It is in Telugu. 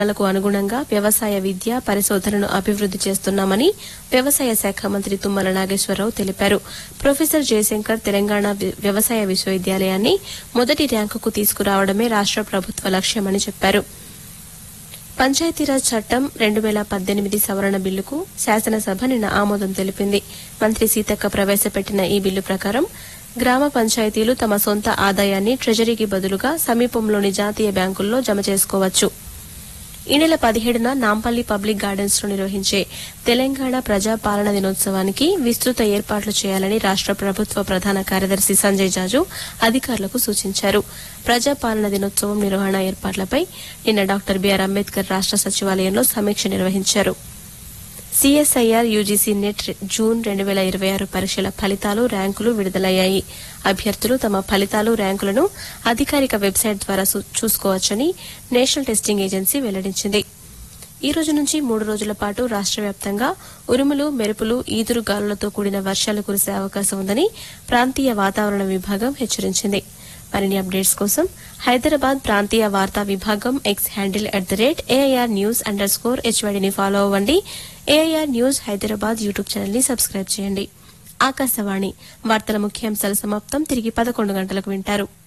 లకు అనుగుణంగా వ్యవసాయ విద్య పరిశోధనను అభివృద్ది చేస్తున్నామని వ్యవసాయ శాఖ మంత్రి తుమ్మల నాగేశ్వరరావు తెలిపారు ప్రొఫెసర్ జయశంకర్ తెలంగాణ వి- వ్యవసాయ విశ్వవిద్యాలయాన్ని మొదటి ర్యాంకుకు తీసుకురావడమే రాష్ట ప్రభుత్వ లక్ష్యమని చెప్పారు పంచాయతీరాజ్ చట్టం రెండు వేల పద్దెనిమిది సవరణ బిల్లుకు శాసనసభ నిన్న ఆమోదం తెలిపింది మంత్రి సీతక్క ప్రవేశపెట్టిన ఈ బిల్లు ప్రకారం గ్రామ పంచాయతీలు తమ సొంత ఆదాయాన్ని ట్రెజరీకి బదులుగా సమీపంలోని జాతీయ బ్యాంకుల్లో జమ చేసుకోవచ్చు ఈ నెల పదిహేడున నాంపల్లి పబ్లిక్ గార్డెన్స్ లో నిర్వహించే తెలంగాణ ప్రజా పాలన దినోత్సవానికి విస్తృత ఏర్పాట్లు చేయాలని రాష్ట ప్రభుత్వ ప్రధాన కార్యదర్శి సంజయ్ జాజు అధికారులకు సూచించారు ప్రజా పాలన దినోత్సవం నిర్వహణ ఏర్పాట్లపై నిన్న డాక్టర్ బిఆర్ అంబేద్కర్ రాష్ట సచివాలయంలో సమీక్ష నిర్వహించారు సిఎస్ఐఆర్ యూజీసీ నెట్ రె- జూన్ రెండు వేల ఇరవై ఆరు పరీక్షల ఫలితాలు ర్యాంకులు విడుదలయ్యాయి అభ్యర్థులు తమ ఫలితాలు ర్యాంకులను అధికారిక వెబ్సైట్ ద్వారా చూ- చూసుకోవచ్చని నేషనల్ టెస్టింగ్ ఏజెన్సీ వెల్లడించింది ఈ రోజు నుంచి మూడు రోజుల పాటు రాష్ట వ్యాప్తంగా ఉరుములు మెరుపులు ఈదురు గాలులతో కూడిన వర్షాలు కురిసే అవకాశం ఉందని ప్రాంతీయ వాతావరణ విభాగం హెచ్చరించింది మరిన్ని అప్డేట్స్ కోసం హైదరాబాద్ ప్రాంతీయ వార్తా విభాగం X handle at the rate AIR news underscore హెచ్వైడిని ఫాలో అవ్వండి AIR news Hyderabad YouTube channel ని సబ్స్క్రైబ్ చేయండి ఆకాశవాణి వార్తల ముఖ్యాంశాల సమాప్తం తిరిగి పదకొండు గంటలకు వింటారు